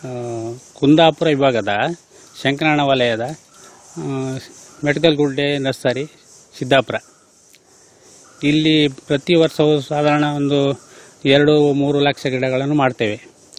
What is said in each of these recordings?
ಆ, ಕುಂದಾಪುರ ವಿಭಾಗದ ಶಂಕರಣ್ಣ ವಲಯದ ಆ, ಮೆಡಿಕಲ್ ಗುಡ್ಡೆ ನರ್ಸರಿ ಸಿದ್ದಾಪುರ ಇಲ್ಲಿ ಪ್ರತಿ ವರ್ಷವೂ ಸಾಧಾರಣ ಒಂದು ಎರಡು ಮೂರು ಲಕ್ಷ ಗಿಡಗಳನ್ನು ಮಾಡ್ತೇವೆ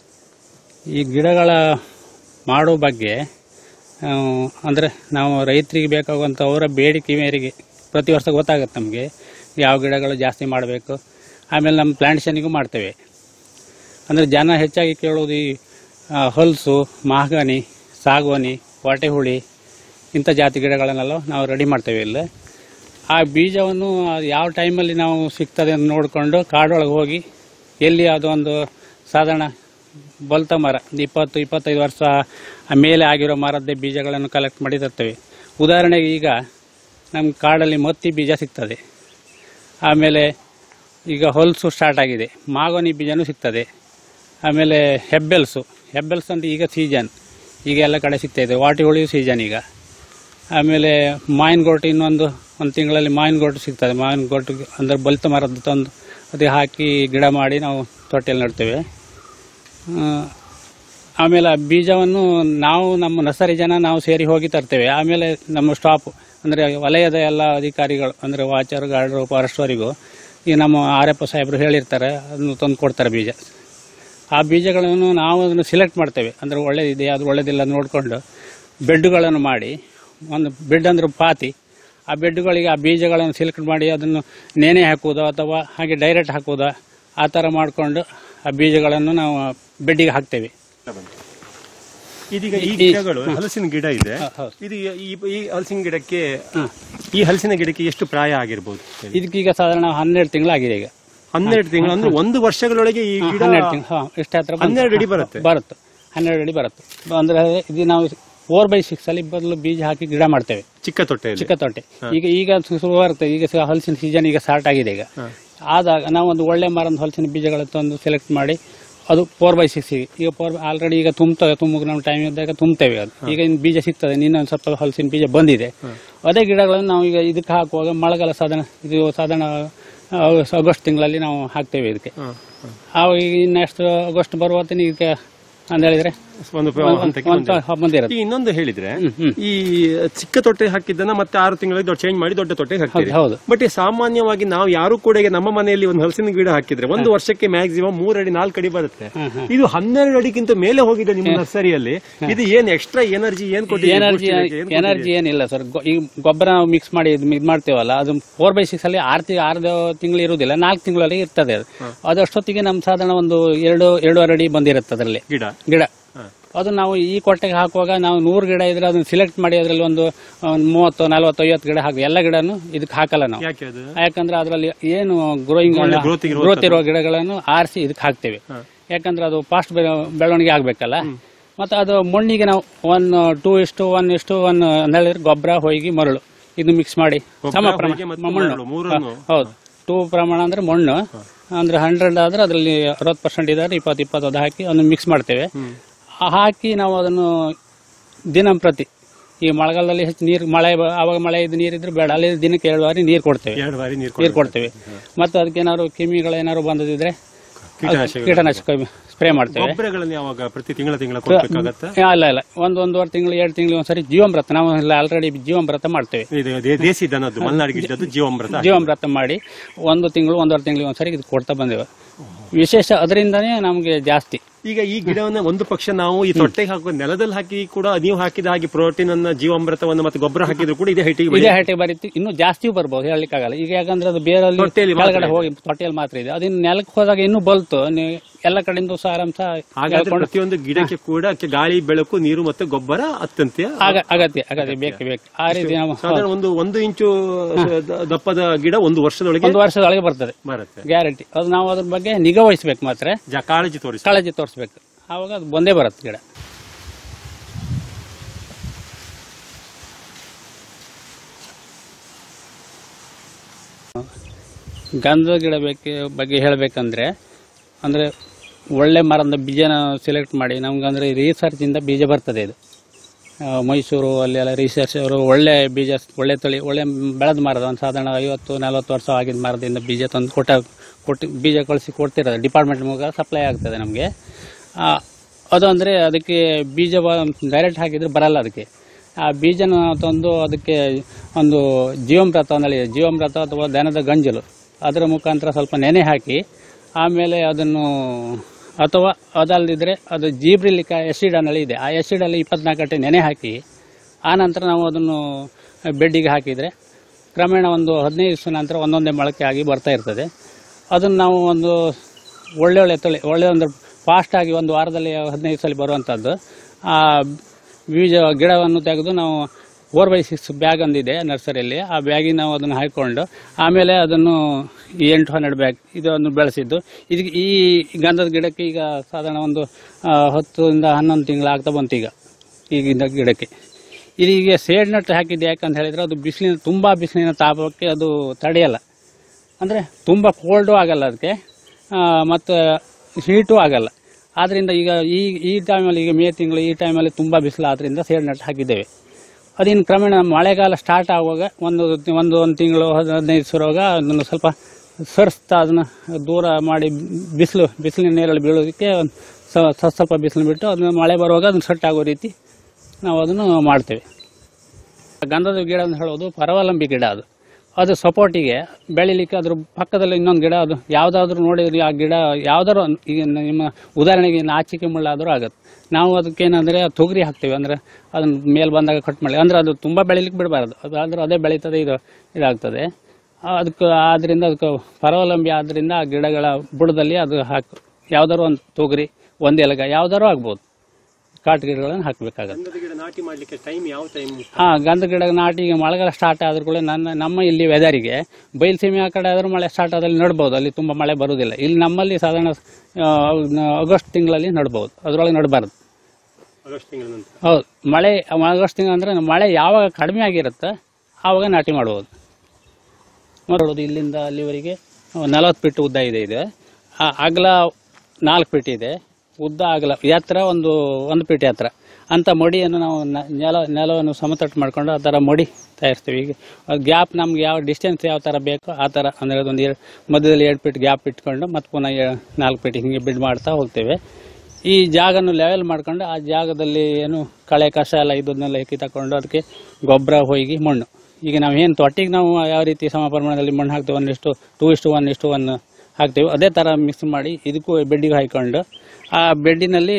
ಈ ಗಿಡಗಳ ಮಾಡೋ ಬಗ್ಗೆ ಅಂದರೆ ನಾವು ರೈತರಿಗೆ ಬೇಕಾಗುವಂಥ ಅವರ ಬೇಡಿಕೆ ಮೇರೆಗೆ ಪ್ರತಿ ವರ್ಷ ಗೊತ್ತಾಗುತ್ತೆ ನಮಗೆ ಯಾವ ಗಿಡಗಳು ಜಾಸ್ತಿ ಮಾಡಬೇಕು ಆಮೇಲೆ ನಮ್ಮ ಪ್ಲಾಂಟೇಷನಿಗೂ ಮಾಡ್ತೇವೆ ಅಂದರೆ ಜನ ಹೆಚ್ಚಾಗಿ ಕೇಳೋದು ಈ ಆ, ಹೊಲಸು ಮಾಹಗನಿ ಸಾಗುವಾನಿ ವಾಟೆಹುಳಿ ಇಂಥ ಜಾತಿ ಗಿಡಗಳನ್ನೆಲ್ಲ ನಾವು ರೆಡಿ ಮಾಡ್ತೇವೆ ಇಲ್ಲಿ ಆ ಬೀಜವನ್ನು ಅದು ಯಾವ ಟೈಮಲ್ಲಿ ನಾವು ಸಿಗ್ತದೆ ಅಂತ ನೋಡಿಕೊಂಡು ಕಾಡೊಳಗೆ ಹೋಗಿ ಎಲ್ಲಿ ಅದೊಂದು ಸಾಧಾರಣ ಬಲ್ತ ಮರ ಒಂದು ಇಪ್ಪತ್ತು ಇಪ್ಪತ್ತೈದು ವರ್ಷ ಮೇಲೆ ಆಗಿರೋ ಮರದ್ದೇ ಬೀಜಗಳನ್ನು ಕಲೆಕ್ಟ್ ಮಾಡಿ ತರ್ತೇವೆ ಉದಾಹರಣೆಗೆ ಈಗ ನಮ್ಮ ಕಾಡಲ್ಲಿ ಮತ್ತಿ ಬೀಜ ಸಿಗ್ತದೆ ಆಮೇಲೆ ಈಗ ಹೊಲಸು ಸ್ಟಾರ್ಟ್ ಆಗಿದೆ ಮಾಗೋನಿ ಬೀಜನೂ ಸಿಗ್ತದೆ ಆಮೇಲೆ ಹೆಬ್ಬೆಲ್ಸು ಹೆಬ್ಬೆಲ್ಸ್ ಅಂತ ಈಗ ಸೀಸನ್ ಈಗ ಎಲ್ಲ ಕಡೆ ಸಿಗ್ತಾ ಇದೆ ವಾಟಿ ಹುಳಿಯು ಸೀಸನ್ ಈಗ ಆಮೇಲೆ ಮಾವಿನ ಗೋಟು ಇನ್ನೊಂದು ಒಂದು ತಿಂಗಳಲ್ಲಿ ಮಾವಿನ ಗೋಟು ಸಿಗ್ತದೆ ಮಾವಿನ ಗೋಟು ಅಂದರೆ ಬಲಿತ ಮರದ್ದು ತಂದು ಅದಕ್ಕೆ ಹಾಕಿ ಗಿಡ ಮಾಡಿ ನಾವು ತೊಟ್ಟೆಯಲ್ಲಿ ನೆಡ್ತೇವೆ ಆ, ಆಮೇಲೆ ಆ ಬೀಜವನ್ನು ನಾವು ನಮ್ಮ ನರ್ಸರಿ ಜನ ನಾವು ಸೇರಿ ಹೋಗಿ ತರ್ತೇವೆ ಆಮೇಲೆ ನಮ್ಮ ಸ್ಟಾಪ್ ಅಂದರೆ ವಲಯದ ಎಲ್ಲ ಅಧಿಕಾರಿಗಳು ಅಂದರೆ ವಾಚರ್ ಗಾರ್ಡ್ರು ಫಾರೆಸ್ಟ್ವರಿಗೂ ಈ ನಮ್ಮ ಆರ್ ಎಫ್ ಸಾಹೇಬರು ಹೇಳಿರ್ತಾರೆ ಅದನ್ನು ತಂದು ಕೊಡ್ತಾರೆ ಬೀಜ ಆ ಬೀಜಗಳನ್ನು ನಾವು ಅದನ್ನು ಸಿಲೆಕ್ಟ್ ಮಾಡ್ತೇವೆ ಅಂದರೆ ಒಳ್ಳೇದಿದೆ ಅದು ಒಳ್ಳೇದಿಲ್ಲ ನೋಡಿಕೊಂಡು ಬೆಡ್ಗಳನ್ನು ಮಾಡಿ ಒಂದು ಬೆಡ್ ಅಂದ್ರೆ ಪಾತಿ ಆ ಬೆಡ್ಗಳಿಗೆ ಆ ಬೀಜಗಳನ್ನು ಸಿಲೆಕ್ಟ್ ಮಾಡಿ ಅದನ್ನು ನೇಣೆ ಹಾಕುವುದೋ ಅಥವಾ ಹಾಗೆ ಡೈರೆಕ್ಟ್ ಹಾಕುವುದೋ ಆ ಥರ ಮಾಡಿಕೊಂಡು ಆ ಬೀಜಗಳನ್ನು ನಾವು ಬೆಡ್ಡಿಗೆ ಹಾಕ್ತೇವೆ ಇದೀಗ ಈ ಈ- ಗಿಡಗಳು ಹಲಸಿನ ಗಿಡ ಇದೆ ಹ, ಹೌದು. ಇದು ಈ ಈ ಹಲಸಿನ ಗಿಡಕ್ಕೆ ಈ ಹಲಸಿನ ಗಿಡಕ್ಕೆ ಎಷ್ಟು ಪ್ರಾಯ ಆಗಿರ್ಬೋದು ಹೇಳಿ? ಇದಕ್ಕೀಗ ಸಾಧಾರಣ ಹನ್ನೆರಡು ತಿಂಗಳಾಗಿದೆ ಈಗ ಹನ್ನೆರಡು ತಿಂಗಳು ಅಂದ್ರೆ ಒಂದು ವರ್ಷಗಳೊಳಗೆ ಈ ಗಿಡ ಹನ್ನೆರಡು ತಿಂಗಳು ಹಾಂ ಎಷ್ಟು ಹತ್ರ ಬಂತು? ಹನ್ನೆರಡು ಅಡಿ ಬರುತ್ತೆ? ಬರುತ್ತೆ ಹನ್ನೆರಡು ಅಡಿ ಬರುತ್ತೆ ಅಂದ್ರೆ ಇದು ನಾವು ಫೋರ್ ಬೈ ಸಿಕ್ಸ್ ಅಲ್ಲಿ ಬದಲು ಬೀಜ ಹಾಕಿ ಗಿಡ ಮಾಡ್ತೇವೆ ಚಿಕ್ಕ ತೊಟ್ಟೆಯಲ್ಲಿ ಚಿಕ್ಕ ತೊಟ್ಟೆ ಈಗ ಈಗ ಶುರು ಬರುತ್ತೆ ಈಗ ಸ- ಹಲಸಿನ ಸೀಸನ್ ಈಗ ಸ್ಟಾರ್ಟ್ ಆಗಿದೆ ಈಗ ಆದಾಗ ನಾವು ಒಂದು ಒಳ್ಳೆ ಮರದ ಹಲಸಿನ ಬೀಜಗಳ ತಂದು ಸೆಲೆಕ್ಟ್ ಮಾಡಿ ಅದು ಫೋರ್ ಬೈ ಸಿಕ್ಸ್ ಈಗ ಫೋರ್ ಆಲ್ರೆಡಿ ಈಗ ತುಂಬ್ತವೆ ತುಂಬಕ್ಕೆ ನಮ್ಮ ಟೈಮ್ ಇದ್ದಾಗ ತುಂಬುತ್ತೇವೆ ಅದು ಈಗ ಇನ್ನು ಬೀಜ ಸಿಗ್ತದೆ ಇನ್ನೊಂದು ಸ್ವಲ್ಪ ಹಲಸಿನ ಬೀಜ ಬಂದಿದೆ ಅದೇ ಗಿಡಗಳನ್ನು ನಾವು ಈಗ ಇದಕ್ಕೆ ಹಾಕುವಾಗ ಮಳೆಗಾಲ ಸಾಧಾರಣ ಇದು ಸಾಧಾರಣ ಆ, ಆಗಸ್ಟ್ ತಿಂಗಳಲ್ಲಿ ನಾವು ಹಾಕ್ತೇವೆ ಇದಕ್ಕೆ ಆವಾಗ ಈಗ ಇನ್ನೆಷ್ಟು ಆಗಸ್ಟ್ ಬರುವ ಹೊತ್ತಿಗೆ ಇದಕ್ಕೆ ಅಂತ ಹೇಳಿದ್ರೆ ಒಂದು ಹಂತಕ್ಕೆ ಒಂದು ಬಂದಿದೆ. ಬಂದಿರುತ್ತೆ ಈ ಇನ್ನೊಂದು ಹೇಳಿದ್ರೆ ಹ್ಮ್, ಹ್ಮ್. ಈ ಚಿಕ್ಕ ತೊಟ್ಟೆ ಹಾಕಿದ್ದನ್ನ ಮತ್ತೆ ಆರು ತಿಂಗಳಿಗೆ ದೊಡ್ಡ ಚೇಂಜ್ ಮಾಡಿ ದೊಡ್ಡ ತೊಟ್ಟೆ ಹಾಕ್ತೀವಿ ಹೌದು, ಹೌದು. ಬಟ್ ಈ ಸಾಮಾನ್ಯವಾಗಿ ನಾವು ಯಾರು ಕೂಡ ಈಗ ನಮ್ಮ ಮನೆಯಲ್ಲಿ ಒಂದು ಹಲಸಿನ ಗಿಡ ಹಾಕಿದ್ರೆ ಒಂದು ವರ್ಷಕ್ಕೆ ಮ್ಯಾಕ್ಸಿಮಮ್ ಮೂರ್ ಅಡಿ ನಾಲ್ಕು ಅಡಿ ಬರುತ್ತೆ ಇದು ಹನ್ನೆರಡು ಅಡಿಗಿಂತ ಮೇಲೆ ಹೋಗಿದೆ ನಿಮ್ಮ ನರ್ಸರಿಯಲ್ಲಿ ಇದು ಏನ್ ಎಕ್ಸ್ಟ್ರಾ ಎನರ್ಜಿ ಏನ್ ಕೊಟ್ಟಿದೆ ಎನರ್ಜಿ ಎನರ್ಜಿ ಏನಿಲ್ಲ ಸರ್ ಈ ಗೊಬ್ಬರ ನಾವು ಮಿಕ್ಸ್ ಮಾಡಿ ಇದು ಇದು ಮಾಡ್ತೇವಲ್ಲ ಅದು ಫೋರ್ ಬೈ ಸಿಕ್ಸ್ ಅಲ್ಲಿ ಆರು ತಿ ಆರು ತಿಂಗಳು ಇರುವುದಿಲ್ಲ ನಾಲ್ಕು ತಿಂಗಳಲ್ಲಿ ಇರ್ತದೆ ಅದು ಅದು ಅಷ್ಟೊತ್ತಿಗೆ ನಮ್ ಸಾಧಾರಣ ಒಂದು ಎರಡು ಎರಡೂವರೆ ಅಡಿ ಬಂದಿರುತ್ತೆ ಅದರಲ್ಲಿ ಗಿಡ ಗಿಡ ಅದು ನಾವು ಈ ಕೊಟ್ಟೆಗೆ ಹಾಕುವಾಗ ನಾವು ನೂರು ಗಿಡ ಇದ್ರೆ ಅದನ್ನ ಸಿಲೆಕ್ಟ್ ಮಾಡಿ ಅದರಲ್ಲಿ ಒಂದು ಒಂದು ಮೂವತ್ತು ನಲವತ್ತು ಐವತ್ತು ಗಿಡ ಹಾಕಿ ಎಲ್ಲ ಗಿಡನು ಇದಕ್ಕೆ ಹಾಕಲ್ಲ ನಾವು ಯಾಕೆ ಅದು ಯಾಕಂದ್ರೆ ಅದರಲ್ಲಿ ಏನು ಗ್ರೋಯಿಂಗ್ ಒಳ್ಳೆ growth ಇರುವ ಗ್ರೋತ್ ಇರುವ ಗಿಡಗಳನ್ನು ಆರಿಸಿ ಇದಕ್ಕೆ ಹಾಕ್ತೇವೆ ಯಾಕಂದ್ರೆ ಅದು ಫಾಸ್ಟ್ ಬೆಳವಣಿಗೆ ಆಗ್ಬೇಕಲ್ಲ ಮತ್ತೆ ಅದು ಮಣ್ಣಿಗೆ ನಾವು ಒನ್ ಟೂ ಇಷ್ಟು ಒನ್ ಇಷ್ಟು ಒನ್ ಹೇಳಿದ್ರೆ ಗೊಬ್ಬರ ಹೊಯ್ಗಿ ಮರಳು ಇದು ಮಿಕ್ಸ್ ಮಾಡಿ ಗೊಬ್ರ, ಸಮ ಪ್ರಮಾಣ ಹೊಯ್ಗೆ ಮತ್ತು ಮಣ್ಣು ಮರಳು ಮೂರನ್ನು? ಹ, ಹೌದು ಟೂ ಪ್ರಮಾಣ ಅಂದ್ರೆ ಮಣ್ಣು ಅಂದ್ರೆ ಹಂಡ್ರೆಡ್ ಆದ್ರೆ ಅದರಲ್ಲಿ ಅರವತ್ತು ಪರ್ಸೆಂಟ್ ಇದ್ದಾರೆ ಇಪ್ಪತ್ತು ಇಪ್ಪತ್ತು ಅದು ಹಾಕಿ ಅದನ್ನು ಮಿಕ್ಸ್ ಮಾಡ್ತೇವೆ ಆ ಹಾಕಿ ನಾವು ಅದನ್ನು ದಿನಂಪ್ರತಿ ಈ ಮಳೆಗಾಲದಲ್ಲಿ ಹೆಚ್ಚು ನೀರು ಮಳೆ ಬ- ಆವಾಗ ಮಳೆ ಇದು ನೀರಿದ್ರೆ ಬೇಡ ಅಲ್ಲಿ ದಿನಕ್ಕೆ ಎರಡು ಬಾರಿ ನೀರು ಕೊಡ್ತೇವೆ ಎರಡು ಬಾರಿ ನೀರು ನೀರು ಕೊಡ್ತೇವೆ ಮತ್ತೆ ಅದಕ್ಕೆ ಏನಾದ್ರು ಕೆಮಿಗಳು ಏನಾದ್ರು ಬಂದಿದ್ರೆ ಕೀಟನಾಶಕ ಕೀಟನಾಶಕ ಸ್ಪ್ರೇ ಮಾಡ್ತೇವೆ ಗೊಬ್ಬರಗಳನ್ನು ಯಾವಾಗ ಪ್ರತಿ ತಿಂಗಳ ತಿಂಗಳ ಕೊಡ್ಬೇಕಾಗತ್ತ ಏ, ಅಲ್ಲ ಇಲ್ಲ ಒಂದು ಒಂದೂವರೆ ತಿಂಗಳು ಎರಡು ತಿಂಗಳು ಒಂದ್ಸರಿ ಜೀವಾಮೃತ ನಾವು ಆಲ್ರೆಡಿ ಜೀವಾಮೃತ ಮಾಡ್ತೇವೆ ಇದು ದೇ- ದೇಸಿ ದನದ್ದು ಮಲ್ನಾಡು ಗಿಡದ್ದು ಜೀವಾಮೃತ ಜೀವಾಮೃತ ಮಾಡಿ ಒಂದು ತಿಂಗಳು ಒಂದೂವರೆ ತಿಂಗಳಿಗೆ ಒಂದ್ಸರಿ ಇದು ಕೊಡ್ತಾ ಬಂದೇವೆ ವಿಶೇಷ ಅದರಿಂದನೇ ನಮಗೆ ಜಾಸ್ತಿ ಈಗ ಈ ಗಿಡವನ್ನ ಒಂದು ಪಕ್ಷ ನಾವು ಈ ತೊಟ್ಟೆಗೆ ಹಾಕುವ ನೆಲದಲ್ಲಿ ಹಾಕಿ ಕೂಡ ನೀವು ಹಾಕಿದ ಹಾಗೆ ಪ್ರೋಟೀನ್ ಅನ್ನ ಜೀವಾಮೃತವನ್ನು ಮತ್ತೆ ಗೊಬ್ಬರ ಹಾಕಿದ್ರು ಕೂಡ ಇದೇ ಹೈಟಿಗೆ ಇದೇ ಹೈಟೆ ಬರೀತಿ ಇನ್ನೂ ಜಾಸ್ತಿಯೂ ಬರ್ಬೋದು ಹೇಳಲಿಕ್ಕಾಗಲ್ಲ ಈಗ ಯಾಕಂದ್ರೆ ಅದು ಬೇರಲ್ಲಿ ತೊಟ್ಟೆಯಲ್ಲಿ ಮಾತ್ರ ಕೆಳಗಡೆ ಹೋಗಿ ತೊಟ್ಟೆಯಲ್ಲಿ ಮಾತ್ರ ಇದೆ ಅದಿನ್ನು ನೆಲಕ್ಕೆ ಹೋದಾಗ ಇನ್ನೂ ಬಲ್ತು ನೀವು ಎಲ್ಲ ಕಡೆಯಿಂದ ಸಾರಾಂಶ ಹಾಗಾದ್ರೆ ಹೇಳ್ಕೊಂಡು ಪ್ರತಿಯೊಂದು ಗಿಡಕ್ಕೆ ಕೂಡ ಕೆ- ಗಾಳಿ ಬೆಳಕು ನೀರು ಮತ್ತು ಗೊಬ್ಬರ ಅತ್ಯಂತ ಆಗ- ಅಗತ್ಯ ಅಗತ್ಯ ಬೇಕು ಬೇಕು ಆ ರೀತಿ ನಾವು ಸಾಧಾರಣ ಒಂದು ಒಂದು ಇಂಚು ದ- ದಪ್ಪದ ಗಿಡ ಒಂದು ವರ್ಷದೊಳಗೆ ಒಂದು ವರ್ಷದೊಳಗೆ ಬರ್ತದೆ ಬರುತ್ತೆ ಗ್ಯಾರಂಟಿ ಅದು ನಾವು ಅದ್ರ ಬಗ್ಗೆ ನಿಗಾ ವಹಿಸ್ಬೇಕು ಮಾತ್ರ ಜ- ಕಾಳಜಿ ತೋರಿಸಿ ಕಾಳಜಿ ತೋರಿಸ್ಬೇಕು ಆವಾಗ ಅದು ಬಂದೇ ಬರುತ್ತೆ ಗಿಡ ಗಂಧದ ಗಿಡ ಬೇಕೆ ಬಗ್ಗೆ ಹೇಳಬೇಕಂದ್ರೆ ಅಂದರೆ ಒಳ್ಳೆ ಮರದ ಬೀಜನ ಸೆಲೆಕ್ಟ್ ಮಾಡಿ ನಮ್ಗಂದ್ರೆ ರಿಸರ್ಚಿಂದ ಬೀಜ ಬರ್ತದೆ ಇದು ಆ, ಮೈಸೂರು ಅಲ್ಲೆಲ್ಲ ರಿಸರ್ಚ್ ಅವರು ಒಳ್ಳೆ ಬೀಜ ಒಳ್ಳೆ ತಳಿ ಒಳ್ಳೆ ಬೆಳೆದ ಮರದ ಒಂದು ಸಾಧಾರಣ ಐವತ್ತು ನಲವತ್ತು ವರ್ಷ ಆಗಿದ್ದ ಮರದಿಂದ ಬೀಜ ತಂದು ಕೊಟ್ಟ ಕೊಟ್ಟು ಬೀಜ ಕಳಿಸಿ ಕೊಡ್ತಿರೋದು ಡಿಪಾರ್ಟ್ಮೆಂಟ್ ಮೂಲಕ ಸಪ್ಲೈ ಆಗ್ತದೆ ನಮಗೆ ಅದು ಅಂದರೆ ಅದಕ್ಕೆ ಬೀಜ ಡೈರೆಕ್ಟ್ ಹಾಕಿದ್ರೆ ಬರಲ್ಲ ಅದಕ್ಕೆ ಆ ಬೀಜನ ತಂದು ಅದಕ್ಕೆ ಒಂದು ಜೀವಾಮೃತ ಅಂದೇಳಿ ಜೀವಾಮೃತ ಅಥವಾ ದನದ ಗಂಜಲು ಅದರ ಮುಖಾಂತರ ಸ್ವಲ್ಪ ನೆನೆ ಹಾಕಿ ಆಮೇಲೆ ಅದನ್ನು ಅಥವಾ ಅದಲ್ಲದಿದ್ರೆ ಅದು ಜೀಬ್ರಿಲಿಕ ಎಸಿಡ್ ಅನ್ನಲ್ಲಿ ಇದೆ ಆ ಎಸಿಡಲ್ಲಿ ಇಪ್ಪತ್ನಾಲ್ಕು ಗಂಟೆ ನೆನೆ ಹಾಕಿ ಆ ನಂತರ ನಾವು ಅದನ್ನು ಬೆಡ್ಡಿಗೆ ಹಾಕಿದರೆ ಕ್ರಮೇಣ ಒಂದು ಹದಿನೈದು ದಿವಸ ನಂತರ ಒಂದೊಂದೇ ಮೊಳಕೆ ಆಗಿ ಬರ್ತಾ ಇರ್ತದೆ ಅದನ್ನು ನಾವು ಒಂದು ಒಳ್ಳೆ ಒಳ್ಳೆ ತಳಿ ಒಳ್ಳೆ ಒಂದು ಫಾಸ್ಟಾಗಿ ಒಂದು ವಾರದಲ್ಲಿ ಹದಿನೈದು ಸಲ ಬರುವಂಥದ್ದು ಆ ಬೀಜ ಗಿಡವನ್ನು ತೆಗೆದು ನಾವು ಫೋರ್ ಬೈ ಸಿಕ್ಸ್ ಬ್ಯಾಗ್ ಒಂದಿದೆ ನರ್ಸರಿಯಲ್ಲಿ ಆ ಬ್ಯಾಗಿಗೆ ನಾವು ಅದನ್ನು ಹಾಕಿಕೊಂಡು ಆಮೇಲೆ ಅದನ್ನು ಈ ಎಂಟು ಹನ್ನೆರಡು ಬ್ಯಾಗ್ ಇದನ್ನು ಬೆಳೆಸಿದ್ದು ಇದಕ್ಕೆ ಈ ಗಂಧದ ಗಿಡಕ್ಕೆ ಈಗ ಸಾಧಾರಣ ಒಂದು ಆ, ಹತ್ತರಿಂದ ಹನ್ನೊಂದು ತಿಂಗಳು ಆಗ್ತಾ ಬಂತು ಈಗ ಈಗಿನ ಗಿಡಕ್ಕೆ ಇದೀಗ ಸೇಡ್ ನಟ್ ಹಾಕಿದ್ದು ಯಾಕಂತ ಹೇಳಿದ್ರೆ ಅದು ಬಿಸಿಲಿನ ತುಂಬ ಬಿಸಿಲಿನ ತಾಪಕ್ಕೆ ಅದು ತಡೆಯಲ್ಲ ಅಂದರೆ ತುಂಬ ಕೋಲ್ಡು ಆಗಲ್ಲ ಅದಕ್ಕೆ ಮತ್ತು ಹೀಟು ಆಗಲ್ಲ ಆದ್ದರಿಂದ ಈಗ ಈ ಈ ಟೈಮಲ್ಲಿ ಈಗ ಮೇ ತಿಂಗಳು ಈ ಟೈಮಲ್ಲಿ ತುಂಬ ಬಿಸಿಲು ಆದ್ದರಿಂದ ಸೇಡ್ ನಟ್ ಹಾಕಿದ್ದೇವೆ ಅದಿನ್ನು ಕ್ರಮೇಣ ಮಳೆಗಾಲ ಸ್ಟಾರ್ಟ್ ಆಗುವಾಗ ಒಂದು ಒಂದು ಒಂದು ತಿಂಗಳು ಹದಿನೈದು ಸುರುವಾಗ ಅದನ್ನು ಸ್ವಲ್ಪ ಸರಿಸ್ತಾ ಅದನ್ನು ದೂರ ಮಾಡಿ ಬಿಸಿಲು ಬಿಸಿಲಿನ ನೀರಲ್ಲಿ ಬೀಳೋದಕ್ಕೆ ಒಂದು ಸ- ಸ್ವಲ್ಪ ಸ್ವಲ್ಪ ಬಿಸಿಲು ಬಿಟ್ಟು ಅದನ್ನು ಮಳೆ ಬರುವಾಗ ಅದನ್ನು ಸೆಟ್ ಆಗೋ ರೀತಿ ನಾವು ಅದನ್ನು ಮಾಡ್ತೇವೆ ಗಂಧದ ಗಿಡ ಅಂತ ಹೇಳೋದು ಪರವಲಂಬಿ ಗಿಡ ಅದು ಅದು ಸಪೋರ್ಟಿಗೆ ಬೆಳಿಲಿಕ್ಕೆ ಅದ್ರ ಪಕ್ಕದಲ್ಲಿ ಇನ್ನೊಂದು ಗಿಡ ಅದು ಯಾವುದಾದ್ರೂ ನೋಡಿದ್ರೆ ಆ ಗಿಡ ಯಾವ್ದಾದ್ರು ಒಂದ್- ಈಗ ನಿಮ್ಮ ಉದಾಹರಣೆಗೆ ನಾಚಿಕೆ ಮುಳ್ಳಾದರೂ ಆಗುತ್ತೆ ನಾವು ಅದಕ್ಕೇನಂದ್ರೆ ತೊಗರಿ ಹಾಕ್ತೇವೆ ಅಂದ್ರೆ ಅದನ್ನ ಮೇಲೆ ಬಂದಾಗ ಕಟ್ ಮಾಡಿ ಅಂದ್ರೆ ಅದು ತುಂಬ ಬೆಳಿಲಿಕ್ಕೆ ಬಿಡಬಾರ್ದು ಅದು ಆದ್ರೆ ಅದೇ ಬೆಳೀತದೆ ಇದು ಇದಾಗ್ತದೆ ಆ, ಅದಕ್ಕೆ ಆದ್ರಿಂದ ಅದಕ್ಕೆ ಪರವಲಂಬಿ ಆದ್ರಿಂದ ಆ ಗಿಡಗಳ ಬುಡದಲ್ಲಿ ಅದು ಹಾಕು ಯಾವ್ದಾದ್ರು ಒಂದು ತೊಗರಿ ಒಂದು ಎಲಗ ಯಾವ್ದಾದ್ರು ಆಗ್ಬೋದು ಕಾಟು ಗಿಡಗಳನ್ನು ಹಾಕಬೇಕಾಗತ್ತೆ ಗಂಧದ ಗಿಡ ನಾಟಿ ಮಾಡ್ಲಿಕ್ಕೆ ಟೈಮ್ ಯಾವ ಟೈಮ್ ಹಾ ಗಂಧ ಗಿಡ ನಾಟಿ ಈಗ ಮಳೆಗಾಲ ಸ್ಟಾರ್ಟ್ ಆದ್ರೂ ಕೂಡ ನನ್ನ ನಮ್ಮ ಇಲ್ಲಿ ವೆದರಿಗೆ ಬಯಲುಸೀಮೆ ಆ ಕಡೆ ಆದ್ರೂ ಮಳೆ ಸ್ಟಾರ್ಟ್ ಆದಲ್ಲಿ ನಡ್ಬೋದು ಅಲ್ಲಿ ತುಂಬಾ ಮಳೆ ಬರುವುದಿಲ್ಲ ಇಲ್ಲಿ ನಮ್ಮಲ್ಲಿ ಸಾಧಾರಣ ಆ, ಆಗಸ್ಟ್ ತಿಂಗಳಲ್ಲಿ ನಡ್ಬೋದು ಅದ್ರೊಳಗೆ ನಡಬಾರ್ದು ಆಗಸ್ಟ್ ತಿಂಗಳ ನಂತರ ಹೌದು ಮಳೆ ಆಗಸ್ಟ್ ತಿಂಗಳು ಅಂದ್ರೆ ಮಳೆ ಯಾವಾಗ ಕಡಿಮೆ ಆಗಿರುತ್ತೆ ಆವಾಗ ನಾಟಿ ಮಾಡ್ಬೋದು ನೋಡೋದು ಇಲ್ಲಿಂದ ಅಲ್ಲಿವರೆಗೆ ನಲವತ್ತು ಫೀಟ್ ಉದ್ದ ಇದೆ ಇದು ಆ ಅಗಲ ನಾಲ್ಕು ಫೀಟ್ ಇದೆ ಉದ್ದ ಅಗಲ ಎತ್ತರ ಒಂದು ಒಂದು ಫೀಟ್ ಎತ್ತರ ಅಂತ ಮಡಿಯನ್ನು ನಾವು ನ- ನೆಲ ನೆಲವನ್ನು ಸಮತಟ್ಟು ಮಾಡ್ಕೊಂಡು ಆ ಥರ ಮಡಿ ತಯಾರಿಸ್ತೀವಿ ಈಗ ಗ್ಯಾಪ್ ನಮ್ಗೆ ಯಾವ ಡಿಸ್ಟೆನ್ಸ್ ಯಾವ ಥರ ಬೇಕೋ ಆ ಥರ ಅಂದರೆ ಒಂದು ಎರಡು ಮಧ್ಯದಲ್ಲಿ ಎರಡು ಫೀಟ್ ಗ್ಯಾಪ್ ಇಟ್ಕೊಂಡು ಮತ್ತೆ ಪುನಃ ಎ- ನಾಲ್ಕು ಫೀಟ್ ಹಿಂಗೆ ಬಿಡ್ ಮಾಡ್ತಾ ಹೋಗ್ತೇವೆ ಈ ಜಾಗನ ಲೆವೆಲ್ ಮಾಡ್ಕೊಂಡು ಆ ಜಾಗದಲ್ಲಿ ಏನು ಕಳೆ ಕಸ ಎಲ್ಲ ಇದನ್ನೆಲ್ಲ ಎಕ್ಕಿ ತಕೊಂಡು ಅದಕ್ಕೆ ಗೊಬ್ಬರ ಹೊಯ್ಗಿ ಮಣ್ಣು ಈಗ ನಾವು ಏನು ತೊಟ್ಟಿಗೆ ನಾವು ಯಾವ ರೀತಿ ಸಮ ಪ್ರಮಾಣದಲ್ಲಿ ಮಣ್ಣು ಹಾಕ್ತೇವೆ ಒಂದಿಷ್ಟು ಟೂ ಇಷ್ಟು ಒನ್ ಇಷ್ಟು ಒನ್ ಹಾಕ್ತೇವೆ ಅದೇ ಥರ ಮಿಕ್ಸ್ ಮಾಡಿ ಇದಕ್ಕೂ ಬೆಡ್ಡಿಗೆ ಹಾಕೊಂಡು ಆ ಬೆಡ್ಡಿನಲ್ಲಿ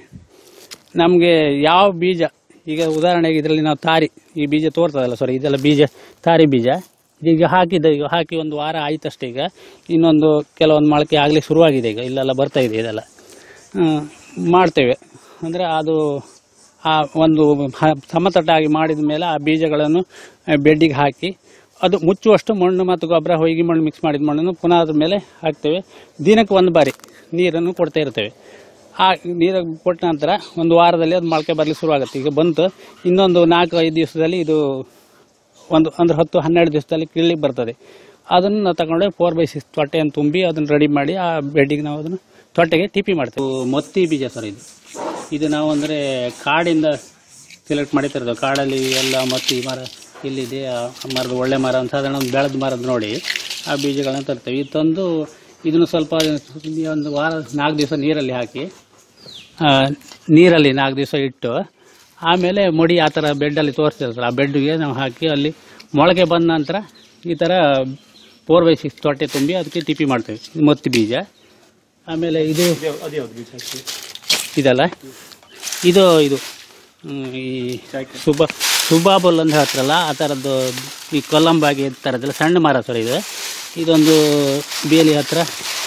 ನಮಗೆ ಯಾವ ಬೀಜ ಈಗ ಉದಾಹರಣೆಗೆ ಇದರಲ್ಲಿ ನಾವು ತಾರಿ ಈ ಬೀಜ ತೋರ್ತದಲ್ಲ ಸಾರಿ ಇದೆಲ್ಲ ಬೀಜ ತಾರಿ ಬೀಜ ಈಗ ಹಾಕಿದ್ದ ಈಗ ಹಾಕಿ ಒಂದು ವಾರ ಆಯ್ತಷ್ಟೇ ಈಗ ಇನ್ನೊಂದು ಕೆಲವೊಂದು ಮೊಳಕೆ ಆಗ್ಲಿಕ್ಕೆ ಶುರುವಾಗಿದೆ ಈಗ ಇಲ್ಲೆಲ್ಲ ಬರ್ತಾ ಇದೆ ಇದೆಲ್ಲ ಹ್ಮ್, ಮಾಡ್ತೇವೆ ಅಂದರೆ ಅದು ಆ ಒಂದು ಹ- ಸಮತಟ್ಟಾಗಿ ಮಾಡಿದ ಮೇಲೆ ಆ ಬೀಜಗಳನ್ನು ಆ, ಬೆಡ್ಡಿಗೆ ಹಾಕಿ ಅದು ಮುಚ್ಚುವಷ್ಟು ಮಣ್ಣು ಮತ್ತು ಗೊಬ್ಬರ ಹೊಯ್ಗಿ ಮಣ್ಣು ಮಿಕ್ಸ್ ಮಾಡಿದ ಮಣ್ಣನ್ನು ಪುನಃ ಅದ್ರ ಮೇಲೆ ಹಾಕ್ತೇವೆ ದಿನಕ್ಕೆ ಒಂದು ಬಾರಿ ನೀರನ್ನು ಕೊಡ್ತಾ ಇರ್ತೇವೆ ಆ ನೀರು ಕೊಟ್ಟ ನಂತರ ಒಂದು ವಾರದಲ್ಲಿ ಅದು ಮೊಳಕೆ ಬರಲಿಕ್ಕೆ ಶುರುವಾಗುತ್ತೆ ಈಗ ಬಂತು ಇನ್ನೊಂದು ನಾಲ್ಕು ಐದು ದಿವಸದಲ್ಲಿ ಇದು ಒಂದು ಅಂದ್ರೆ ಹತ್ತು ಹನ್ನೆರಡು ದಿವಸದಲ್ಲಿ ಕೀಳ್ಲಿಕ್ಕೆ ಬರ್ತದೆ ಅದನ್ನು ನಾವು ತಗೊಂಡು ಫೋರ್ ಬೈ ಸಿಕ್ಸ್ ತೊಟ್ಟೆಯನ್ನು ತುಂಬಿ ಅದನ್ನು ರೆಡಿ ಮಾಡಿ ಆ ಬೆಡ್ಡಿಗೆ ನಾವು ಅದನ್ನು ತೊಟ್ಟೆಗೆ ಟಿಪಿ ಮಾಡ್ತೇವೆ ಇದು ಮೊತ್ತಿ ಬೀಜ ಸರ್ ಇದು ಇದು ನಾವು ಅಂದರೆ ಕಾಡಿಂದ ಸೆಲೆಕ್ಟ್ ಮಾಡಿತಿರೋದು ಕಾಡಲ್ಲಿ ಎಲ್ಲ ಮತ್ತಿ ಮರ ಇಲ್ಲಿದೆ ಆ ಮರದ ಒಳ್ಳೆ ಮರ ಅಂತ ಸಾಧಾರಣ ಒಂದು ಬೆಳೆದ ಮರದ ನೋಡಿ ಆ ಬೀಜಗಳನ್ನ ತರ್ತೇವೆ ಇದು ತಂದು ಇದನ್ನು ಸ್ವಲ್ಪ ಒಂದು ವಾರ ನಾಲ್ಕು ದಿವಸ ನೀರಲ್ಲಿ ಹಾಕಿ ಆ, ನೀರಲ್ಲಿ ನಾಲ್ಕು ದಿವಸ ಇಟ್ಟು ಆಮೇಲೆ ಮಡಿ ಆ ಥರ ಬೆಡ್ಡಲ್ಲಿ ತೋರಿಸ್ತಿರ್ತಾರೆ ಆ ಬೆಡ್ಗೆ ನಾವು ಹಾಕಿ ಅಲ್ಲಿ ಮೊಳಕೆ ಬಂದ ನಂತರ ಈ ಥರ ಫೋರ್ ಬೈ ಸಿಕ್ಸ್ ತೊಟ್ಟೆ ತುಂಬಿ ಅದಕ್ಕೆ ಟಿಪಿ ಮಾಡ್ತೇವೆ ಇದು ಮೊತ್ತಿ ಬೀಜ ಆಮೇಲೆ ಇದು ಅದೇ ಯಾವ್ದು ಬೀಜ ಹಾಕಿ ಇದಲ್ಲ ಇದು ಇದು ಹ್ಮ್, ಈ ಸುಬ ಸುಬಾಬುಲ್ ಅಂತ ಹೇಳ್ತಾರಲ್ಲ ಆ ಥರದ್ದು ಈ ಕೊಲ್ಲಂಬಾಗಿ ಥರದ್ದೆಲ್ಲ ಸಣ್ಣ ಮರ ಸರ್ ಇದು ಇದೊಂದು ಬೇಲಿ ಹತ್ರ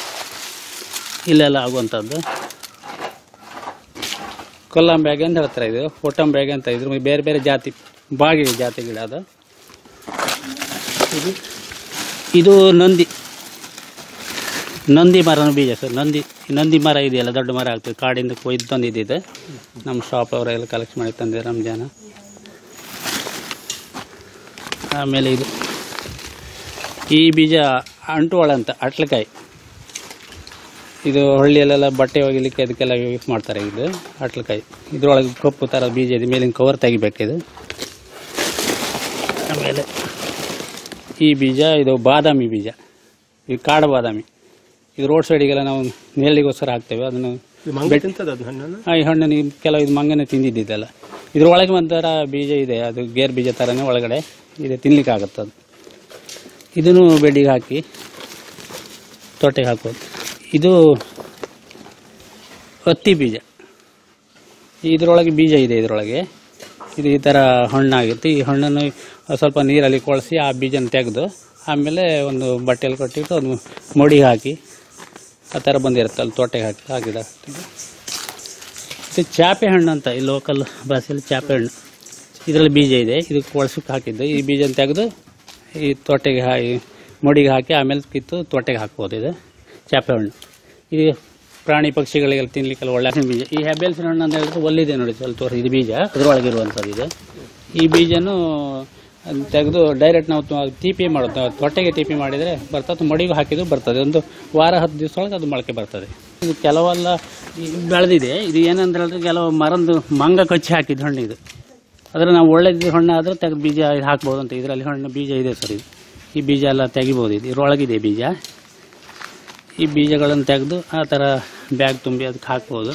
ಇಲ್ಲೆಲ್ಲ ಆಗುವಂಥದ್ದು ಕೊಲ್ಲಂಬಾಗಿ ಅಂತ ಹೇಳ್ತಾರೆ ಇದು ಒಟ್ಟಂಬಾಗಿ ಅಂತ ಇದ್ರ ಬೇರೆ ಬೇರೆ ಜಾತಿ ಬಾಗಿ ಜಾತಿ ಗಿಡ ಅದು ಇದು ಇದು ನಂದಿ ನಂದಿ ಮರನ ಬೀಜ ಸರ್ ನಂದಿ ನಂದಿ ಮರ ಇದೆಯಲ್ಲ ದೊಡ್ಡ ಮರ ಆಗ್ತದೆ ಕಾಡಿಂದ ಕೊಯ್ದು ತಂದಿದ್ದಿದೆ ನಮ್ಮ ಶಾಪ್ ಅವರೆಲ್ಲ ಕಲೆಕ್ಟ್ ಮಾಡಿ ತಂದೆ ರಂಜಾನ ಆಮೇಲೆ ಇದು ಈ ಬೀಜ ಅಂಟುವಳ ಅಂತ ಅಟ್ಲಕಾಯಿ ಇದು ಹಳ್ಳಿಯಲ್ಲೆಲ್ಲ ಬಟ್ಟೆ ಒಗಿಲಿಕ್ಕೆ ಅದಕ್ಕೆಲ್ಲ ಯೂಸ್ ಮಾಡ್ತಾರೆ ಇದು ಅಟ್ಲಕಾಯಿ ಇದ್ರೊಳಗೆ ಕಪ್ಪು ಥರ ಬೀಜ ಇದೆ ಮೇಲಿನ ಕವರ್ ತೆಗಿಬೇಕಿದು ಆಮೇಲೆ ಈ ಬೀಜ ಇದು ಬಾದಾಮಿ ಬೀಜ ಇದು ಕಾಡು ಬಾದಾಮಿ ಇದು ರೋಡ್ ಸೈಡಿಗೆಲ್ಲ ನಾವು ನೆರಳಿಗೋಸ್ಕರ ಹಾಕ್ತೇವೆ ಅದನ್ನು ಇದು ಮಂಗ ತಿಂತದ ಅದು ಹಣ್ಣನ್ನು ಆ, ಈ ಹಣ್ಣು ನೀವು ಕೆಲವು ಇದು ಮಂಗನೆ ತಿಂದಿದ್ದಿದ್ದಲ್ಲ ಇದ್ರೊಳಗೆ ಒಂಥರ ಬೀಜ ಇದೆ ಅದು ಗೇರ್ ಬೀಜ ಥರನೇ ಒಳಗಡೆ ಇದೆ ತಿನ್ಲಿಕ್ಕೆ ಆಗುತ್ತೆ ಅದು ಇದನ್ನು ಬೆಡ್ಡಿಗೆ ಹಾಕಿ ತೊಟ್ಟೆಗೆ ಹಾಕೋದು ಇದು ಹತ್ತಿ ಬೀಜ ಇದರೊಳಗೆ ಬೀಜ ಇದೆ ಇದರೊಳಗೆ ಇದು ಈ ಥರ ಹಣ್ಣಾಗಿತ್ತು ಈ ಹಣ್ಣನ್ನು ಸ್ವಲ್ಪ ನೀರಲ್ಲಿ ಕೊಳಿಸಿ ಆ ಬೀಜನ ತೆಗೆದು ಆಮೇಲೆ ಒಂದು ಬಟ್ಟೆಯಲ್ಲಿ ಕಟ್ಟಿಟ್ಟು ಅದು ಮಡಿಗೆ ಹಾಕಿ ಆ ಥರ ಬಂದಿರುತ್ತೆ ಅಲ್ಲಿ ತೋಟೆಗೆ ಹಾಕಿ ಹಾಕಿದ ಇದು ಚಾಪೆ ಹಣ್ಣು ಅಂತ ಈ ಲೋಕಲ್ ಭಾಷೆಯಲ್ಲಿ ಚಾಪೆ ಹಣ್ಣು ಇದರಲ್ಲಿ ಬೀಜ ಇದೆ ಇದು ಕೊಳ್ಸಕ್ಕೆ ಹಾಕಿದ್ದು ಈ ಬೀಜನ ತೆಗೆದು ಈ ತೋಟೆಗೆ ಹಾಕಿ ಮಡಿಗೆ ಹಾಕಿ ಆಮೇಲೆ ಕಿತ್ತು ತೋಟೆಗೆ ಹಾಕ್ಬೋದು ಇದು ಚಾಪೆ ಹಣ್ಣು ಇದು ಪ್ರಾಣಿ ಪಕ್ಷಿಗಳಿಗೆಲ್ಲ ತಿನ್ಲಿಕ್ಕೆಲ್ಲ ಒಳ್ಳೆ ಹಣ್ಣು ಬೀಜ ಈ ಹೆಬ್ಬೆಲ್ಸಿನ ಹಣ್ಣು ಅಂತ ಹೇಳಿದ್ರೆ ಒಲ್ಲಿದೆ ನೋಡಿ ಸ್ವಲ್ಪ ತೋರಿಸಿ ಇದು ಬೀಜ ಅದರೊಳಗಿರುವಂಥದ್ದು ಇದೆ ಈ ಬೀಜನು ಅದ್ನ ತೆಗೆದು ಡೈರೆಕ್ಟ್ ನಾವು ತ- ತೀಪಿ ಮಾಡೋದು ತೊಟ್ಟೆಗೆ ತೀಪಿ ಮಾಡಿದರೆ ಬರ್ತದೆ ಮಡಿಗೂ ಹಾಕಿದ್ರು ಬರ್ತದೆ ಒಂದು ವಾರ ಹತ್ತು ದಿವಸ ಒಳಗೆ ಅದು ಮೊಳಕೆ ಬರ್ತದೆ ಇದು ಕೆಲವೆಲ್ಲ ಈ ಬೆಳೆದಿದೆ ಇದು ಏನಂದ್ರೆ ಹೇಳಿದ್ರೆ ಕೆಲವು ಮರಂದು ಮಂಗ ಕಚ್ಚಿ ಹಾಕಿದ ಹಣ್ಣು ಇದು ಆದರೆ ನಾವು ಒಳ್ಳೆದು ಹಣ್ಣು ಆದರೂ ತೆಗೆದು ಬೀಜ ಹಾಕ್ಬೋದು ಅಂತ ಇದರಲ್ಲಿ ಹಣ್ಣು ಬೀಜ ಇದೆ ಸರ್ ಇದು ಈ ಬೀಜ ಎಲ್ಲ ತೆಗಿಬೋದು ಇದು ಇದರೊಳಗಿದೆ ಬೀಜ ಈ ಬೀಜಗಳನ್ನು ತೆಗೆದು ಆ ಥರ ಬ್ಯಾಗ್ ತುಂಬಿ ಅದಕ್ಕೆ ಹಾಕ್ಬೋದು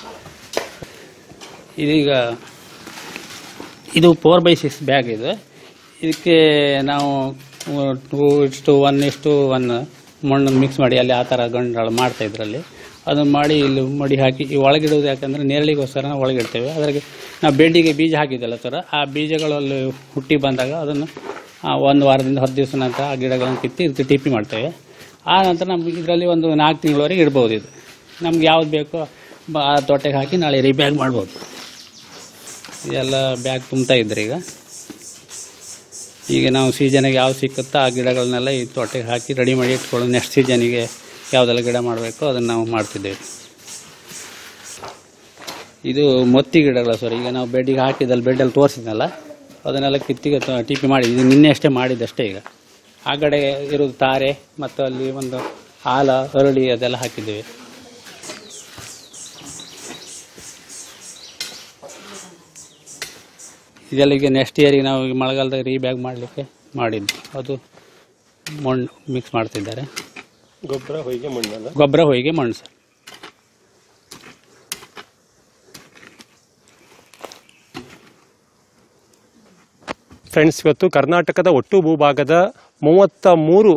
ಇದೀಗ ಇದು ಫೋರ್ ಬೈ ಸಿಕ್ಸ್ ಬ್ಯಾಗ್ ಇದು ಇದಕ್ಕೆ ನಾವು ಟೂ ಇಷ್ಟು ಒನ್ ಇಷ್ಟು ಒನ್ ಮಣ್ಣನ್ನು ಮಿಕ್ಸ್ ಮಾಡಿ ಅಲ್ಲಿ ಆ ಥರ ಗಂಡಾಳು ಮಾಡ್ತಾ ಇದ್ರಲ್ಲಿ ಅದನ್ನು ಮಾಡಿ ಇಲ್ಲಿ ಮಡಿ ಹಾಕಿ ಈ ಒಳಗಿಡೋದು ಯಾಕಂದರೆ ನೇರಳಿಗೋಸ್ಕರ ನಾವು ಒಳಗಿಡ್ತೇವೆ ಅದ್ರಾಗೆ ನಾವು ಬೆಡ್ಡಿಗೆ ಬೀಜ ಹಾಕಿದ್ದಲ್ಲ ಸರ್ ಆ ಬೀಜಗಳು ಅಲ್ಲಿ ಹುಟ್ಟಿ ಬಂದಾಗ ಅದನ್ನು ಆ, ಒಂದು ವಾರದಿಂದ ಹತ್ತು ದಿವಸ ನಂತರ ಆ ಗಿಡಗಳನ್ನು ಕಿತ್ತಿ ಇದು ಟಿಪ್ಪಿ ಮಾಡ್ತೇವೆ ಆ ನಂತರ ನಮ್ಗೆ ಇದರಲ್ಲಿ ಒಂದು ನಾಲ್ಕು ತಿಂಗಳವರೆಗೆ ಇಡ್ಬೋದು ಇದು ನಮ್ಗೆ ಯಾವ್ದು ಬೇಕೋ ಬ- ಆ ತೊಟ್ಟೆಗೆ ಹಾಕಿ ನಾಳೆ ರೀಬ್ಯಾಗ್ ಮಾಡ್ಬೋದು ಇದೆಲ್ಲ ಬ್ಯಾಗ್ ತುಂಬ್ತಾ ಇದ್ರಿ ಈಗ ಈಗ ನಾವು ಸೀಸನಿಗೆ ಯಾವ್ದು ಸಿಕ್ಕುತ್ತೋ ಆ ಗಿಡಗಳನ್ನೆಲ್ಲ ಈ ತೊಟ್ಟೆಗೆ ಹಾಕಿ ರೆಡಿ ಮಾಡಿ ಇಟ್ಕೊಳ್ಳೋದು ನೆಕ್ಸ್ಟ್ ಸೀಸನಿಗೆ ಯಾವುದೆಲ್ಲ ಗಿಡ ಮಾಡಬೇಕು ಅದನ್ನು ನಾವು ಮಾಡ್ತಿದ್ದೇವೆ ಇದು ಮೊತ್ತಿ ಗಿಡಗಳು ಸರ್ ಈಗ ನಾವು ಬೆಡ್ಡಿಗೆ ಹಾಕಿದಲ್ಲಿ ಬೆಡ್ಡಲ್ಲಿ ತೋರಿಸಿದ್ನಲ್ಲ ಅದನ್ನೆಲ್ಲ ಕಿತ್ತಿಗೆ ತ- ಟಿಪಿ ಮಾಡಿ ಇದು ನಿನ್ನೆ ಅಷ್ಟೇ ಮಾಡಿದ್ದಷ್ಟೇ ಈಗ ಆ ಕಡೆ ಇರೋದು ತಾರೆ ಮತ್ತು ಅಲ್ಲಿ ಒಂದು ಆಲ ಅರಳಿ ಅದೆಲ್ಲ ಹಾಕಿದ್ದೇವೆ ಇದೆಲ್ಲ ಈಗ ನೆಕ್ಸ್ಟ್ ಇಯರಿಗೆ ನಾವು ಈಗ ಮಳೆಗಾಲದಾಗ ರೀಬ್ಯಾಗ್ ಮಾಡಲಿಕ್ಕೆ ಮಾಡಿದ್ದು ಅದು ಮಣ್ಣು ಮಿಕ್ಸ್ ಮಾಡ್ತಿದ್ದಾರೆ ಗೊಬ್ಬರ ಹೊಯ್ಗೆ ಮಣ್ಣಲ್ಲ ಗೊಬ್ಬರ ಹೊಯ್ಗೆ ಮಣ್ಣು ಸರ್ ಫ್ರೆಂಡ್ಸ್ ಇವತ್ತು ಕರ್ನಾಟಕದ ಒಟ್ಟು ಭೂಭಾಗದ ಮೂವತ್ತ ಮೂರು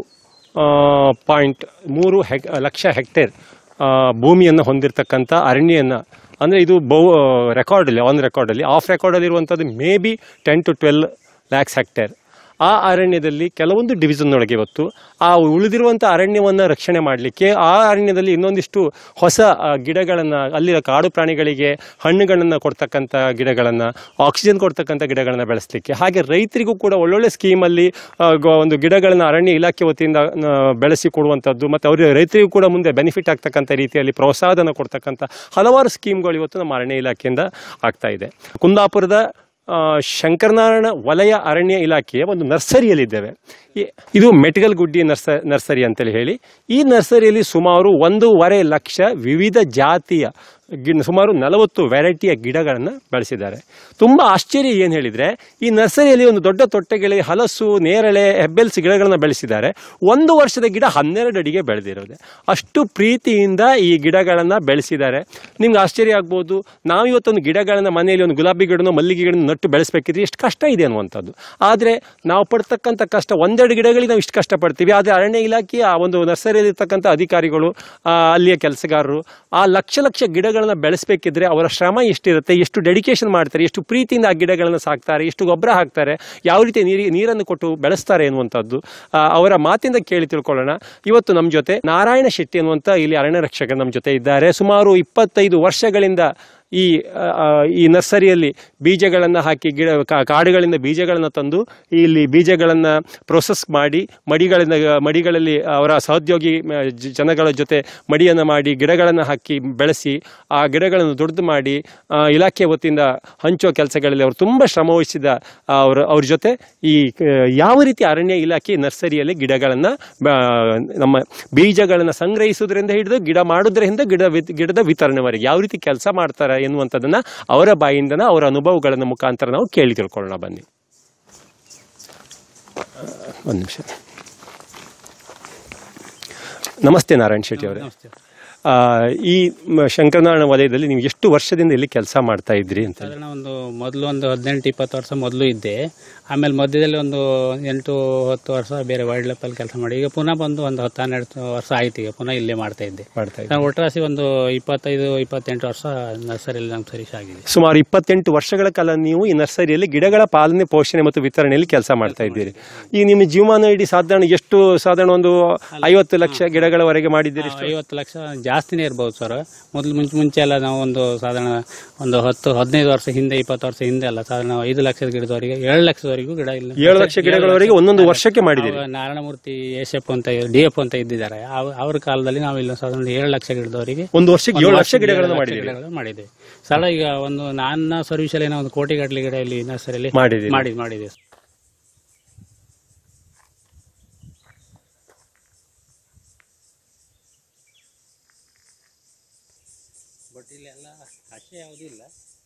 ಪಾಯಿಂಟ್ ಮೂರು ಹೆಕ್ ಲಕ್ಷ ಹೆಕ್ಟೇರ್ ಆ, ಭೂಮಿಯನ್ನು ಹೊಂದಿರತಕ್ಕಂಥ ಅರಣ್ಯವನ್ನು ಅಂದರೆ ಇದು ಬಹು ರೆಕಾರ್ಡಲ್ಲಿ ಆನ್ ರೆಕಾರ್ಡಲ್ಲಿ ಆಫ್ ರೆಕಾರ್ಡಲ್ಲಿ ಇರುವಂಥದ್ದು maybe ten to twelve lakhs hectare ಆ ಅರಣ್ಯದಲ್ಲಿ ಕೆಲವೊಂದು ಡಿವಿಷನ್ ಒಳಗೆ ಇವತ್ತು ಆ ಉಳಿದಿರುವಂಥ ಅರಣ್ಯವನ್ನು ರಕ್ಷಣೆ ಮಾಡಲಿಕ್ಕೆ ಆ ಅರಣ್ಯದಲ್ಲಿ ಇನ್ನೊಂದಿಷ್ಟು ಹೊಸ ಗಿಡಗಳನ್ನು ಅಲ್ಲಿನ ಕಾಡು ಪ್ರಾಣಿಗಳಿಗೆ ಹಣ್ಣುಗಳನ್ನು ಕೊಡ್ತಕ್ಕಂಥ ಗಿಡಗಳನ್ನು ಆಕ್ಸಿಜನ್ ಕೊಡ್ತಕ್ಕಂಥ ಗಿಡಗಳನ್ನು ಬೆಳೆಸಲಿಕ್ಕೆ ಹಾಗೆ ರೈತರಿಗೂ ಕೂಡ ಒಳ್ಳೊಳ್ಳೆ ಸ್ಕೀಮಲ್ಲಿ ಆ, ಗ- ಒಂದು ಗಿಡಗಳನ್ನು ಅರಣ್ಯ ಇಲಾಖೆ ವತಿಯಿಂದ ಆ, ಬೆಳೆಸಿ ಕೊಡುವಂಥದ್ದು ಮತ್ತು ಅವ್ರ ರೈತರಿಗೂ ಕೂಡ ಮುಂದೆ ಬೆನಿಫಿಟ್ ಆಗ್ತಕ್ಕಂಥ ರೀತಿಯಲ್ಲಿ ಪ್ರೋತ್ಸಾಹನ ಕೊಡ್ತಕ್ಕಂಥ ಹಲವಾರು ಸ್ಕೀಮ್ಗಳು ಇವತ್ತು ನಮ್ಮ ಅರಣ್ಯ ಇಲಾಖೆಯಿಂದ ಆಗ್ತಾ ಇದೆ ಕುಂದಾಪುರದ ಆ, ಶಂಕರನಾರಾಯಣ ವಲಯ ಅರಣ್ಯ ಇಲಾಖೆಯ ಒಂದು ನರ್ಸರಿಯಲ್ಲಿದ್ದೇವೆ ಈ- ಇದು ಮೆಟಗಲ್ ಗುಡ್ಡಿ ನರ್ಸ ನರ್ಸರಿ ಅಂತೇಳಿ ಹೇಳಿ ಈ ನರ್ಸರಿಯಲ್ಲಿ ಸುಮಾರು ಒಂದೂವರೆ ಲಕ್ಷ ವಿವಿಧ ಜಾತಿಯ ಗಿ- ಸುಮಾರು ನಲವತ್ತು ವೆರೈಟಿಯ ಗಿಡಗಳನ್ನು ಬೆಳೆಸಿದ್ದಾರೆ ತುಂಬ ಆಶ್ಚರ್ಯ ಏನು ಹೇಳಿದರೆ ಈ ನರ್ಸರಿಯಲ್ಲಿ ಒಂದು ದೊಡ್ಡ ತೊಟ್ಟೆಗಳಿಗೆ ಹಲಸು ನೇರಳೆ ಹೆಬ್ಬೆಲ್ಸ್ ಗಿಡಗಳನ್ನು ಬೆಳೆಸಿದ್ದಾರೆ ಒಂದು ವರ್ಷದ ಗಿಡ ಹನ್ನೆರಡು ಅಡಿಗೆ ಬೆಳೆದಿರೋದೆ ಅಷ್ಟು ಪ್ರೀತಿಯಿಂದ ಈ ಗಿಡಗಳನ್ನು ಬೆಳೆಸಿದ್ದಾರೆ ನಿಮ್ಗೆ ಆಶ್ಚರ್ಯ ಆಗ್ಬೋದು ನಾವು ಇವತ್ತೊಂದು ಗಿಡಗಳನ್ನು ಮನೆಯಲ್ಲಿ ಒಂದು ಗುಲಾಬಿ ಗಿಡನೋ ಮಲ್ಲಿಗೆ ಗಿಡನ ನಟ್ಟು ಬೆಳೆಸಬೇಕಿದ್ರೆ ಎಷ್ಟು ಕಷ್ಟ ಇದೆ ಅನ್ನುವಂಥದ್ದು ಆದರೆ ನಾವು ಪಡ್ತಕ್ಕಂಥ ಕಷ್ಟ ಒಂದೆರಡು ಗಿಡಗಳಿಗೆ ನಾವು ಇಷ್ಟು ಕಷ್ಟಪಡ್ತೀವಿ ಆದರೆ ಅರಣ್ಯ ಇಲಾಖೆಯ ಆ ಒಂದು ನರ್ಸರಿಯಲ್ಲಿ ಇರ್ತಕ್ಕಂಥ ಅಧಿಕಾರಿಗಳು ಆ, ಅಲ್ಲಿಯ ಕೆಲಸಗಾರರು ಆ ಲಕ್ಷ ಲಕ್ಷ ಗಿಡಗಳನ್ನು ಬೆಳೆಸಬೇಕಿದ್ರೆ ಅವರ ಶ್ರಮ ಎಷ್ಟಿರುತ್ತೆ ಎಷ್ಟು ಡೆಡಿಕೇಶನ್ ಮಾಡ್ತಾರೆ ಎಷ್ಟು ಪ್ರೀತಿಯಿಂದ ಆ ಗಿಡಗಳನ್ನು ಸಾಕ್ತಾರೆ ಎಷ್ಟು ಗೊಬ್ಬರ ಹಾಕ್ತಾರೆ ಯಾವ ರೀತಿ ನೀರಿ ನೀರನ್ನು ಕೊಟ್ಟು ಬೆಳೆಸ್ತಾರೆ ಎನ್ನುವಂಥದ್ದು ಆ, ಅವರ ಮಾತಿಂದ ಕೇಳಿ ತಿಳ್ಕೊಳ್ಳೋಣ ಇವತ್ತು ನಮ್ಮ ಜೊತೆ ನಾರಾಯಣ ಶೆಟ್ಟಿ ಅನ್ನುವಂಥ ಇಲ್ಲಿ ಅರಣ್ಯ ರಕ್ಷಕರು ನಮ್ಮ ಜೊತೆ ಇದ್ದಾರೆ ಸುಮಾರು ಇಪ್ಪತ್ತೈದು ವರ್ಷಗಳಿಂದ ಈ ಆ, ಆ, ಈ ನರ್ಸರಿಯಲ್ಲಿ ಬೀಜಗಳನ್ನು ಹಾಕಿ ಗಿಡ ಕಾ- ಕಾಡುಗಳಿಂದ ಬೀಜಗಳನ್ನು ತಂದು ಇಲ್ಲಿ ಬೀಜಗಳನ್ನು ಪ್ರೊಸೆಸ್ ಮಾಡಿ ಮಡಿಗಳಿಂದ ಮಡಿಗಳಲ್ಲಿ ಅವರ ಸಹೋದ್ಯೋಗಿ ಮ, ಜ- ಜನಗಳ ಜೊತೆ ಮಡಿಯನ್ನು ಮಾಡಿ ಗಿಡಗಳನ್ನು ಹಾಕಿ ಬೆಳೆಸಿ ಆ ಗಿಡಗಳನ್ನು ದೊಡ್ಡದು ಮಾಡಿ ಆ, ಇಲಾಖೆ ವತಿಯಿಂದ ಹಂಚೋ ಕೆಲಸಗಳಲ್ಲಿ ಅವರು ತುಂಬ ಶ್ರಮವಹಿಸಿದ ಅವರು ಅವ್ರ ಜೊತೆ ಈ ಆ, ಯಾವ ರೀತಿ ಅರಣ್ಯ ಇಲಾಖೆ ನರ್ಸರಿಯಲ್ಲಿ ಗಿಡಗಳನ್ನು ನಮ್ಮ ಬೀಜಗಳನ್ನು ಸಂಗ್ರಹಿಸುವುದರಿಂದ ಹಿಡಿದು ಗಿಡ ಮಾಡೋದ್ರಿಂದ ಗಿಡ ವಿತ್- ಗಿಡದ ವಿತರಣೆವರೆಗೆ ಯಾವ ರೀತಿ ಕೆಲಸ ಮಾಡ್ತಾರೆ ಎನ್ನುವಂಥದ್ದನ್ನ ಅವರ ಬಾಯಿಂದನ ಅವರ ಅನುಭವಗಳ ಮುಖಾಂತರ ನಾವು ಕೇಳಿ ತಿಳ್ಕೊಳ್ಳೋಣ ಬನ್ನಿ ಒಂದು ನಿಮಿಷ ನಮಸ್ತೆ ನಾರಾಯಣ್ ಶೆಟ್ಟಿ ಅವರೇ ನಮಸ್ತೆ ಆ, ಈ ಮ- ಶಂಕರನಾರಾಯಣ ವಲಯದಲ್ಲಿ ನೀವು ಎಷ್ಟು ವರ್ಷದಿಂದ ಇಲ್ಲಿ ಕೆಲಸ ಮಾಡ್ತಾ ಇದ್ರಿ ಅಂತ ಸಾಧಾರಣ ಒಂದು ಮೊದಲು ಒಂದು ಹದಿನೆಂಟು ಇಪ್ಪತ್ತು ವರ್ಷ ಮೊದಲು ಇದ್ದೆ ಆಮೇಲೆ ಮಧ್ಯದಲ್ಲಿ ಒಂದು ಎಂಟು ಹತ್ತು ವರ್ಷ ಬೇರೆ ವೈಲ್ಡ್ ಲೈಫ್ ಅಲ್ಲಿ ಕೆಲಸ ಮಾಡಿ ಈಗ ಪುನಃ ಬಂದು ಒಂದು ಹತ್ತು ಹನ್ನೆರಡು ವರ್ಷ ಆಯ್ತು ಈಗ ಪುನಃ ಇಲ್ಲೇ ಮಾಡ್ತಾ ಇದ್ದೆ ಮಾಡ್ತಾ ಇದ್ರಿ ನಾನು ಒಟ್ಟರಾಸಿ ಒಂದು ಇಪ್ಪತ್ತೈದು ಇಪ್ಪತ್ತೆಂಟು ವರ್ಷ ನರ್ಸರಿಯಲ್ಲಿ ನಮ್ಮ ಸರೀಶ್ ಆಗಿದೆ ಸುಮಾರು ಇಪ್ಪತ್ತೆಂಟು ವರ್ಷಗಳ ಕಾಲ ನೀವು ಈ ನರ್ಸರಿಯಲ್ಲಿ ಗಿಡಗಳ ಪಾಲನೆ ಪೋಷಣೆ ಮತ್ತು ವಿತರಣೆಯಲ್ಲಿ ಕೆಲಸ ಮಾಡ್ತಾ ಇದ್ದೀರಿ ಈ ನಿಮ್ಮ ಜೀವಮಾನ ಇಡೀ ಸಾಧಾರಣ ಎಷ್ಟು ಸಾಧಾರಣ ಒಂದು ಐವತ್ತು ಲಕ್ಷ ಗಿಡಗಳವರೆಗೆ ಮಾಡಿದ್ದೀರಿ ನಾವು ಐವತ್ತು ಲಕ್ಷ ಜಾಸ್ತಿನೇ ಇರ್ಬೋದು ಸರ್ ಮೊದಲು ಮುಂಚೆ ಮುಂಚೆ ಎಲ್ಲ ನಾವು ಒಂದು ಸಾಧಾರಣ ಒಂದು ಹತ್ತು ಹದಿನೈದು ವರ್ಷ ಹಿಂದೆ ಇಪ್ಪತ್ತು ವರ್ಷ ಹಿಂದೆ ಅಲ್ಲ ಸಾಧಾರಣ ನಾವು ಐದು ಲಕ್ಷದ ಗಿಡದವರೆಗೆ ಏಳು ಲಕ್ಷದವರೆಗೂ ಗಿಡ ಇಲ್ಲ ಏಳು ಲಕ್ಷ ಗಿಡಗಳವರೆಗೆ ಒಂದೊಂದು ವರ್ಷಕ್ಕೆ ಮಾಡಿದ್ದೀರಿ ಆವಾಗ ನಾರಾಯಣಮೂರ್ತಿ ಎಸ್ ಎಫ್ ಅಂತ ಡಿ ಎಫ್ ಅಂತ ಇದ್ದಿದ್ದಾರೆ ಅವ- ಅವ್ರ ಕಾಲದಲ್ಲಿ ನಾವು ಇಲ್ಲ ಸಾಧಾರಣ ಏಳು ಲಕ್ಷ ಗಿಡದವರೆಗೆ ಒಂದು ವರ್ಷಕ್ಕೆ ಏಳು ಲಕ್ಷ ಗಿಡಗಳನ್ನು ಮಾಡಿದ್ದೀರಿ ಗಿಡಗಳನ್ನು ಮಾಡಿದ್ದೇವೆ ಸ್ಥಳ ಈಗ ಒಂದು ನನ್ನ ಸರ್ವಿಸ್ ಅಲ್ಲಿ ಒಂದು ಕೋಟಿ ಗಟ್ಟಲೆ ಗಿಡ ಇಲ್ಲಿ ನರ್ಸರಿಯಲ್ಲಿ ಮಾಡಿದ್ದೀರಿ ಮಾಡಿ ಮಾಡಿದೆ ಬಟ್ ಇಲ್ಲಿ ಎಲ್ಲ ಹಸೆ ಯಾವುದಿಲ್ಲ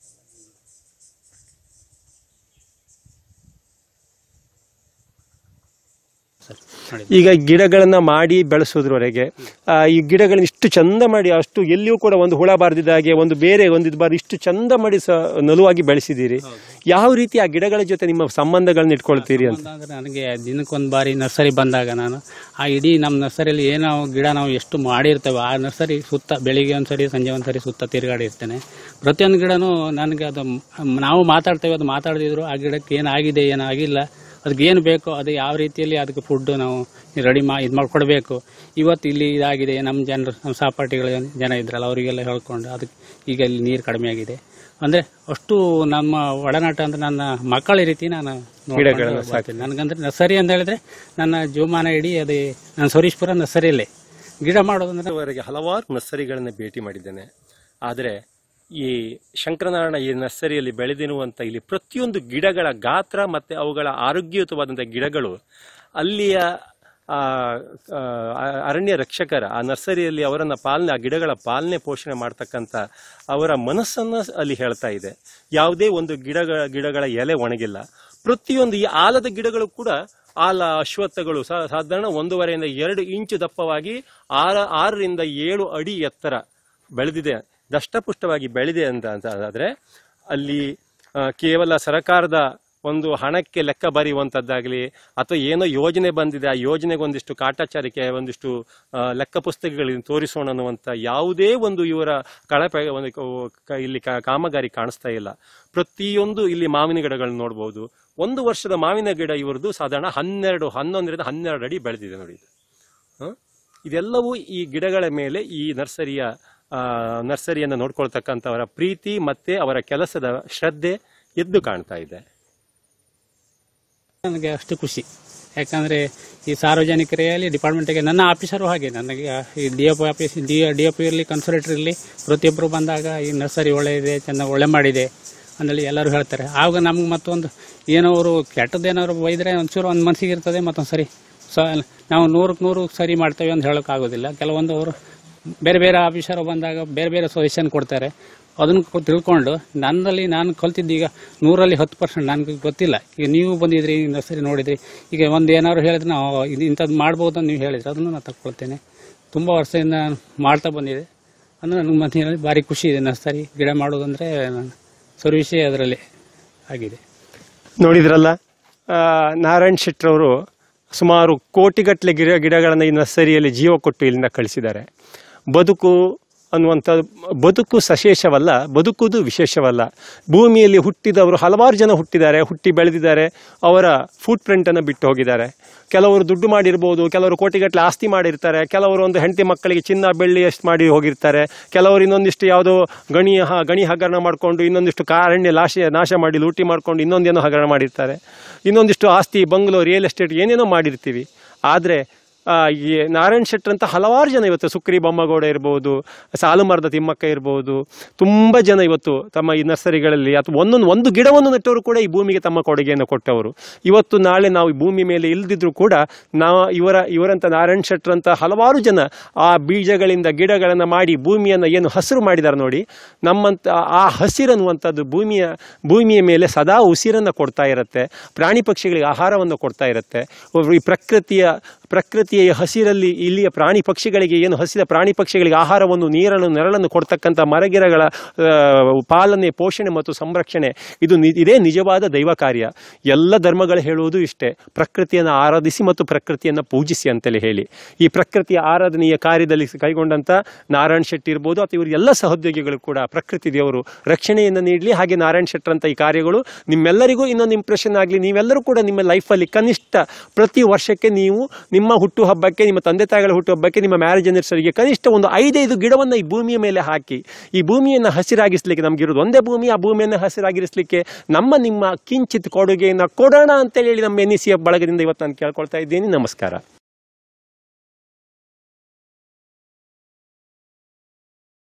ಸರಿ ಮಾಡಿ ಈಗ ಗಿಡಗಳನ್ನ ಮಾಡಿ ಬೆಳೆಸೋದ್ರವರೆಗೆ ಆ, ಈ ಗಿಡಗಳನ್ನ ಇಷ್ಟು ಚಂದ ಮಾಡಿ ಅಷ್ಟು ಎಲ್ಲಿಯೂ ಕೂಡ ಒಂದು ಹುಳ ಬಾರ್ದಿದ್ದ ಹಾಗೆ ಒಂದು ಬೇರೆ ಒಂದು ಇದು ಬಾರಿ ಇಷ್ಟು ಚಂದ ಮಾಡಿ ಸ ನಲುವಾಗಿ ಬೆಳೆಸಿದ್ದೀರಿ ಯಾವ ರೀತಿ ಆ ಗಿಡಗಳ ಜೊತೆ ನಿಮ್ಮ ಸಂಬಂಧಗಳನ್ನ ಇಟ್ಕೊಳ್ತೀರಿ ಅಂತ ಸಂಬಂಧ ಅಂದ್ರೆ ನನಗೆ ದಿನಕ್ಕೊಂದು ಬಾರಿ ನರ್ಸರಿ ಬಂದಾಗ ನಾನು ಆ ಇಡೀ ನಮ್ಮ ನರ್ಸರಿಯಲ್ಲಿ ಏನೋ ಗಿಡ ನಾವು ಎಷ್ಟು ಮಾಡಿರ್ತೇವೆ ಆ ನರ್ಸರಿ ಸುತ್ತ ಬೆಳಿಗ್ಗೆ ಒಂದ್ಸರಿ ಸಂಜೆ ಒಂದ್ಸರಿ ಸುತ್ತ ತಿರುಗಾಡಿರ್ತೇನೆ ಪ್ರತಿಯೊಂದು ಗಿಡನೂ ನನಗೆ ಅದು ಮ್- ನಾವು ಮಾತಾಡ್ತೇವೆ ಅದು ಮಾತಾಡದಿದ್ರು ಆ ಗಿಡಕ್ಕೆ ಏನಾಗಿದೆ ಏನಾಗಿಲ್ಲ ಅದಕ್ಕೆ ಏನು ಬೇಕೋ ಅದು ಯಾವ ರೀತಿಯಲ್ಲಿ ಅದಕ್ಕೆ ಫುಡ್ ನಾವು ರೆಡಿ ಮಾ ಇದು ಮಾಡ್ಕೊಡ್ಬೇಕು ಇವತ್ತು ಇಲ್ಲಿ ಇದಾಗಿದೆ ನಮ್ಮ ಜನರು ನಮ್ಮ ಸಹಪಾಠಿಗಳು ಜನ ಇದ್ರಲ್ಲ ಅವರಿಗೆಲ್ಲ ಹೇಳ್ಕೊಂಡು ಅದಕ್ಕೆ ಈಗ ಇಲ್ಲಿ ನೀರು ಕಡಿಮೆ ಆಗಿದೆ ಅಂದ್ರೆ ಅಷ್ಟು ನಮ್ಮ ಒಡನಾಟ ಅಂದ್ರೆ ನನ್ನ ಮಕ್ಕಳ ರೀತಿ ನಾನು ಗಿಡಗಳನ್ನ ಬರ್ತೀನಿ ನನಗಂದ್ರೆ ನರ್ಸರಿ ಅಂತ ಹೇಳಿದ್ರೆ ನನ್ನ ಜೀವಮಾನ ಇಡೀ ಅದೇ ನಾನು ಸರೀಶ್ಪುರ ನರ್ಸರಿಯಲ್ಲೇ ಗಿಡ ಮಾಡೋದಂದ್ರೆ ಇದುವರೆಗೆ ಹಲವಾರು ನರ್ಸರಿಗಳನ್ನ ಭೇಟಿ ಮಾಡಿದ್ದೇನೆ ಆದರೆ ಈ ಶಂಕರನಾರಾಯಣ ಈ ನರ್ಸರಿಯಲ್ಲಿ ಬೆಳೆದಿರುವಂಥ ಇಲ್ಲಿ ಪ್ರತಿಯೊಂದು ಗಿಡಗಳ ಗಾತ್ರ ಮತ್ತು ಅವುಗಳ ಆರೋಗ್ಯಯುತವಾದಂಥ ಗಿಡಗಳು ಅಲ್ಲಿಯ ಆ, ಆ, ಅರಣ್ಯ ರಕ್ಷಕರ ಆ ನರ್ಸರಿಯಲ್ಲಿ ಅವರನ್ನ ಪಾಲನೆ ಆ ಗಿಡಗಳ ಪಾಲನೆ ಪೋಷಣೆ ಮಾಡ್ತಕ್ಕಂಥ ಅವರ ಮನಸ್ಸನ್ನ ಅಲ್ಲಿ ಹೇಳ್ತಾ ಇದೆ ಯಾವುದೇ ಒಂದು ಗಿಡಗಳ ಗಿಡಗಳ ಎಲೆ ಒಣಗಿಲ್ಲ ಪ್ರತಿಯೊಂದು ಈ ಆಲದ ಗಿಡಗಳು ಕೂಡ ಆಲ ಅಶ್ವತ್ಥಗಳು ಸಾ- ಸಾಧಾರಣ ಒಂದೂವರೆಯಿಂದ ಎರಡು ಇಂಚು ದಪ್ಪವಾಗಿ ಆರ ಆರರಿಂದ ಏಳು ಅಡಿ ಎತ್ತರ ಬೆಳೆದಿದೆ ದಷ್ಟಪುಷ್ಟವಾಗಿ ಬೆಳೆದಿದೆ ಅಂತ ಅಂತ ಆದ್ರೆ ಅಲ್ಲಿ ಆ, ಕೇವಲ ಸರಕಾರದ ಒಂದು ಹಣಕ್ಕೆ ಲೆಕ್ಕ ಬರೆಯುವಂಥದ್ದಾಗಲಿ ಅಥವಾ ಏನೋ ಯೋಜನೆ ಬಂದಿದೆ ಆ ಯೋಜನೆಗೆ ಒಂದಿಷ್ಟು ಕಾಟಾಚಾರಿಕೆ ಒಂದಿಷ್ಟು ಆ, ಲೆಕ್ಕ ಪುಸ್ತಕಗಳಿಗೆ ತೋರಿಸೋಣ ಅನ್ನುವಂಥ ಯಾವುದೇ ಒಂದು ಇವರ ಕಳಪೆ ಒಂದು ಕ- ಕ- ಇಲ್ಲಿ ಕಾ- ಕಾಮಗಾರಿ ಕಾಣಿಸ್ತಾ ಇಲ್ಲ ಪ್ರತಿಯೊಂದು ಇಲ್ಲಿ ಮಾವಿನ ಗಿಡಗಳನ್ನ ನೋಡಬಹುದು ಒಂದು ವರ್ಷದ ಮಾವಿನ ಗಿಡ ಇವರದು ಸಾಧಾರಣ ಹನ್ನೆರಡು ಹನ್ನೊಂದರಿಂದ ಹನ್ನೆರಡು ಅಡಿ ಬೆಳೆದಿದೆ ನೋಡಿ ಇದು ಹ? ಇದೆಲ್ಲವೂ ಈ ಗಿಡಗಳ ಮೇಲೆ ಈ ನರ್ಸರಿಯ ಆ, ನರ್ಸರಿಯನ್ನು ನೋಡ್ಕೊಳ್ತಕ್ಕಂಥವರ ಪ್ರೀತಿ ಮತ್ತೆ ಅವರ ಕೆಲಸದ ಶ್ರದ್ಧೆ ಎದ್ದು ಕಾಣ್ತಾ ಇದೆ ನನಗೆ ಅಷ್ಟು ಖುಷಿ ಯಾಕಂದ್ರೆ ಈ ಸಾರ್ವಜನಿಕರಲ್ಲಿ ಡಿಪಾರ್ಟ್ಮೆಂಟ್ಗೆ ನನ್ನ ಆಫೀಸರು ಹಾಗೆ ನನಗೆ ಈ D F office D D F ಇರಲಿ ಕನ್ಸಲ್ಟೇಟರ್ ಇರಲಿ ಪ್ರತಿಯೊಬ್ಬರು ಬಂದಾಗ ಈ ನರ್ಸರಿ ಒಳ್ಳೆ ಇದೆ ಚೆನ್ನಾಗಿ ಒಳ್ಳೆ ಮಾಡಿದೆ ಅಂದೇಳಿ ಎಲ್ಲರೂ ಹೇಳ್ತಾರೆ ಆವಾಗ ನಮ್ಗೆ ಮತ್ತೊಂದು ಏನೋ ಅವರು ಕೆಟ್ಟದ್ದೇನಾದ್ರು ಬೈದ್ರೆ ಒಂಚೂರು ಒಂದು ಮನಸ್ಸಿಗೆ ಇರ್ತದೆ ಮತ್ತೊಂದು ಸರಿ ಸ ನಾವು ನೂರಕ್ಕೆ ನೂರು ಸರಿ ಮಾಡ್ತೇವೆ ಅಂತ ಹೇಳೋಕ್ಕಾಗೋದಿಲ್ಲ ಕೆಲವೊಂದು ಅವರು ಬೇರೆ ಬೇರೆ ಆಫೀಸರು ಬಂದಾಗ ಬೇರೆ ಬೇರೆ ಸಜೆಷನ್ ಕೊಡ್ತಾರೆ ಅದನ್ನು ಕೊ- ತಿಳ್ಕೊಂಡು ನನ್ನಲ್ಲಿ ನಾನು ಕಲ್ತಿದ್ದು ಈಗ ನೂರಲ್ಲಿ ಹತ್ತು ಪರ್ಸೆಂಟ್ ನನಗೆ ಗೊತ್ತಿಲ್ಲ ಈಗ ನೀವು ಬಂದಿದ್ರಿ ನರ್ಸರಿ ನೋಡಿದ್ರಿ ಈಗ ಒಂದು ಏನಾದ್ರು ಹೇಳಿದ್ರೆ ನಾವು ಇದು ಇಂಥದ್ದು ಮಾಡ್ಬೋದು ಅಂತ ನೀವು ಹೇಳಿದ್ರೆ ಅದನ್ನು ನಾನು ತಗೊಳ್ತೇನೆ ತುಂಬ ವರ್ಷದಿಂದ ನಾನು ಮಾಡ್ತಾ ಬಂದಿದೆ ಅಂದ್ರೆ ನನಗೆ ಮತ್ತೆ ಭಾರಿ ಖುಷಿ ಇದೆ ನರ್ಸರಿ ಗಿಡ ಮಾಡೋದಂದ್ರೆ ನಾನು ಸರ್ವಿಸೇ ಅದರಲ್ಲಿ ಆಗಿದೆ ನೋಡಿದ್ರಲ್ಲ ಆ, ನಾರಾಯಣ್ ಶೆಟ್ರವರು ಸುಮಾರು ಕೋಟಿಗಟ್ಟಲೆ ಗಿಡ ಗಿಡಗಳನ್ನು ಈ ನರ್ಸರಿಯಲ್ಲಿ ಜೀವ ಕೊಟ್ಟು ಇಲ್ಲಿಂದ ಕಳಿಸಿದ್ದಾರೆ ಬದುಕು ಅನ್ನುವಂಥ ಬದುಕು ಸಶೇಷವಲ್ಲ ಬದುಕುವುದು ವಿಶೇಷವಲ್ಲ ಭೂಮಿಯಲ್ಲಿ ಹುಟ್ಟಿದವರು ಹಲವಾರು ಜನ ಹುಟ್ಟಿದ್ದಾರೆ ಹುಟ್ಟಿ ಬೆಳೆದಿದ್ದಾರೆ ಅವರ ಫುಟ್ ಪ್ರಿಂಟನ್ನು ಬಿಟ್ಟು ಹೋಗಿದ್ದಾರೆ ಕೆಲವರು ದುಡ್ಡು ಮಾಡಿರ್ಬೋದು ಕೆಲವರು ಕೋಟಿಗಟ್ಟಲೆ ಆಸ್ತಿ ಮಾಡಿರ್ತಾರೆ ಕೆಲವರು ಒಂದು ಹೆಂಡತಿ ಮಕ್ಕಳಿಗೆ ಚಿನ್ನ ಬೆಳ್ಳಿ ಎಷ್ಟು ಮಾಡಿ ಹೋಗಿರ್ತಾರೆ ಕೆಲವರು ಇನ್ನೊಂದಿಷ್ಟು ಯಾವುದೋ ಗಣಿ ಹ- ಗಣಿ ಹಗರಣ ಮಾಡಿಕೊಂಡು ಇನ್ನೊಂದಿಷ್ಟು ಕಾರಣ್ಯ ನಾಶ ನಾಶ ಮಾಡಿ ಲೂಟಿ ಮಾಡಿಕೊಂಡು ಇನ್ನೊಂದೇನೋ ಹಗರಣ ಮಾಡಿರ್ತಾರೆ ಇನ್ನೊಂದಿಷ್ಟು ಆಸ್ತಿ ಬಂಗ್ಲೋ ರಿಯಲ್ ಎಸ್ಟೇಟ್ ಏನೇನೋ ಮಾಡಿರ್ತೀವಿ ಆದರೆ ಆ, ಈ ನಾರಾಯಣ್ ಶೆಟ್ಟರ್ ಅಂತ ಹಲವಾರು ಜನ ಇವತ್ತು ಸುಕ್ರಿ ಬೊಮ್ಮಗೌಡ ಇರ್ಬೋದು ಸಾಲುಮರದ ತಿಮ್ಮಕ್ಕ ಇರ್ಬೋದು ತುಂಬ ಜನ ಇವತ್ತು ತಮ್ಮ ಈ ನರ್ಸರಿಗಳಲ್ಲಿ ಅಥವಾ ಒಂದೊಂದು ಒಂದು ಗಿಡವನ್ನು ನೆಟ್ಟವರು ಕೂಡ ಈ ಭೂಮಿಗೆ ತಮ್ಮ ಕೊಡುಗೆಯನ್ನು ಕೊಟ್ಟವರು ಇವತ್ತು ನಾಳೆ ನಾವು ಈ ಭೂಮಿ ಮೇಲೆ ಇಲ್ದಿದ್ರು ಕೂಡ ನಾವು ಇವರ ಇವರಂತ ನಾರಾಯಣ್ ಶೆಟ್ಟರ್ ಅಂತ ಹಲವಾರು ಜನ ಆ ಬೀಜಗಳಿಂದ ಗಿಡಗಳನ್ನು ಮಾಡಿ ಭೂಮಿಯನ್ನು ಏನು ಹಸಿರು ಮಾಡಿದ್ದಾರೆ ನೋಡಿ ನಮ್ಮಂತ ಆ ಹಸಿರನ್ನುವಂಥದ್ದು ಭೂಮಿಯ ಭೂಮಿಯ ಮೇಲೆ ಸದಾ ಉಸಿರನ್ನು ಕೊಡ್ತಾ ಇರುತ್ತೆ ಪ್ರಾಣಿ ಪಕ್ಷಿಗಳಿಗೆ ಆಹಾರವನ್ನು ಕೊಡ್ತಾ ಇರುತ್ತೆ ಒಬ್ರು ಈ ಪ್ರಕೃತಿಯ ಪ್ರಕೃತಿಯ ಈ ಹಸಿರಲ್ಲಿ ಇಲ್ಲಿಯ ಪ್ರಾಣಿ ಪಕ್ಷಿಗಳಿಗೆ ಏನು ಹಸಿದ ಪ್ರಾಣಿ ಪಕ್ಷಿಗಳಿಗೆ ಆಹಾರವನ್ನು ನೀರನ್ನು ನೆರಳನ್ನು ಕೊಡ್ತಕ್ಕಂಥ ಮರಗಿರಗಳ ಆ, ಪಾಲನೆ ಪೋಷಣೆ ಮತ್ತು ಸಂರಕ್ಷಣೆ ಇದು ನಿ- ಇದೇ ನಿಜವಾದ ದೈವ ಕಾರ್ಯ ಎಲ್ಲ ಧರ್ಮಗಳು ಹೇಳುವುದು ಇಷ್ಟೇ ಪ್ರಕೃತಿಯನ್ನು ಆರಾಧಿಸಿ ಮತ್ತು ಪ್ರಕೃತಿಯನ್ನು ಪೂಜಿಸಿ ಅಂತಲೇ ಹೇಳಿ ಈ ಪ್ರಕೃತಿಯ ಆರಾಧನೆಯ ಕಾರ್ಯದಲ್ಲಿ ಕೈಗೊಂಡಂತ ನಾರಾಯಣ್ ಶೆಟ್ಟಿ ಇರ್ಬೋದು ಅಥವಾ ಇವರು ಎಲ್ಲ ಸಹೋದ್ಯೋಗಿಗಳು ಕೂಡ ಪ್ರಕೃತಿ ದೇವರು ರಕ್ಷಣೆಯನ್ನು ನೀಡಲಿ ಹಾಗೆ ನಾರಾಯಣ್ ಶೆಟ್ಟರ್ ಅಂತ ಈ ಕಾರ್ಯಗಳು ನಿಮ್ಮೆಲ್ಲರಿಗೂ ಇನ್ನೊಂದು ಇಂಪ್ರೆಷನ್ ಆಗಲಿ ನೀವೆಲ್ಲರೂ ಕೂಡ ನಿಮ್ಮ ಲೈಫಲ್ಲಿ ಕನಿಷ್ಠ ಪ್ರತಿ ವರ್ಷಕ್ಕೆ ನೀವು ನಿಮ್ಮ ಹುಟ್ಟುಹಬ್ಬಕ್ಕೆ ನಿಮ್ಮ ತಂದೆ ತಾಯಿಗಳ ಹುಟ್ಟುಹಬ್ಬಕ್ಕೆ ನಿಮ್ಮ ಮ್ಯಾರೇಜ್ ಆನಿವರ್ಸರಿಗೆ ಕನಿಷ್ಠ ಒಂದು ಐದೈದು ಗಿಡವನ್ನು ಈ ಭೂಮಿಯ ಮೇಲೆ ಹಾಕಿ ಈ ಭೂಮಿಯನ್ನು ಹಸಿರಾಗಿಸ್ಲಿಕ್ಕೆ ನಮಗಿರೋದು ಒಂದೇ ಭೂಮಿ ಆ ಭೂಮಿಯನ್ನು ಹಸಿರಾಗಿರಿಸಲಿಕ್ಕೆ ನಮ್ಮ ನಿಮ್ಮ ಕಿಂಚಿತ್ ಕೊಡುಗೆಯನ್ನು ಕೊಡೋಣ ಅಂತೇಳಿ ನಮ್ಮ ಎನ್ ಬಳಗದಿಂದ ಇವತ್ತು ನಾನು ಕೇಳ್ಕೊಳ್ತಾ ಇದ್ದೀನಿ ನಮಸ್ಕಾರ